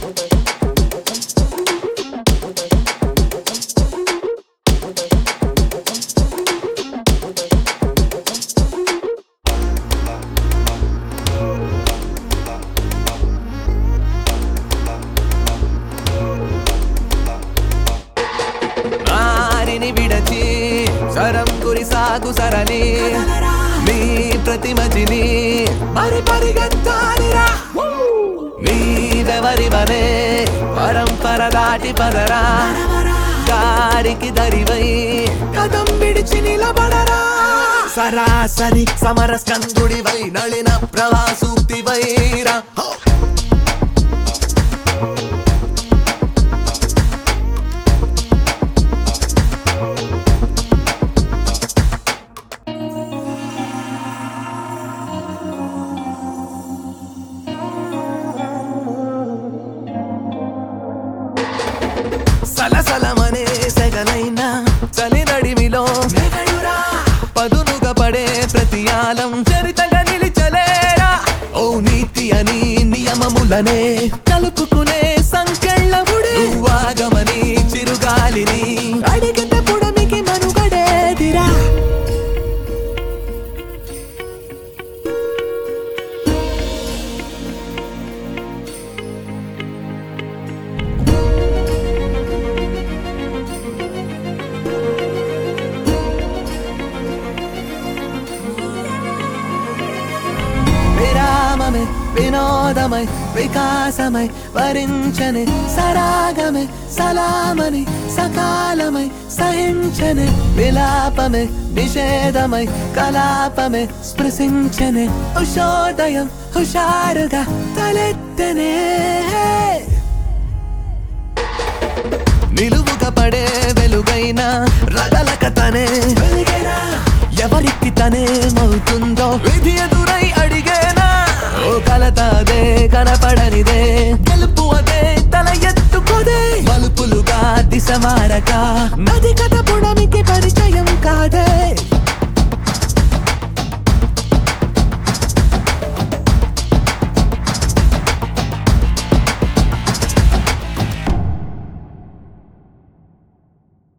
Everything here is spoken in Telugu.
వారిని విడచి సరం గురి సాగు సరళి మీ ప్రతిమతిని మరి పరిగెత్తాలిరా మీరెవరి వనే పరంపర దాటి పదరా గారికి దరివై కదం విడిచి నిలబడరా సరాసరి సమర స్కందుడివై నళిన ప్రవాసూక్తివైరా హో! సలసలమనే సెగలైన చలి నడిమిలో మెగయురా. పదునుగా పడే ప్రతి ఆలం చరితగా నిలిచలేరా ఓ నీతి అని నియమములనే కలుపుకునే సంకెళ్ళముడి నువ్వాగమని చిరుగాలిని అడిగిన పుడమికి మనుగడేదిరా విరామమే వినోదమై వికాసమై వరించని సరాగమే సలామని సకాలమై సహించని విలాపమే నిషేధమై కలాపమే స్పృశించని ఉషోదయం హుషారుగా తలెత్తనే నిలువుగా పడే వెలుగైన రగలక తనే వెలిగేనా ఎవరికి తనేమవుతుందో విధి ఎదురై అడిగేనా ఓ కలత అదే కనపడనిదే గెలుపు అదే తల ఎత్తుకోదే మలుపులుగా దిశ మారక నది కథ పుడమికి పరిచయం కాదే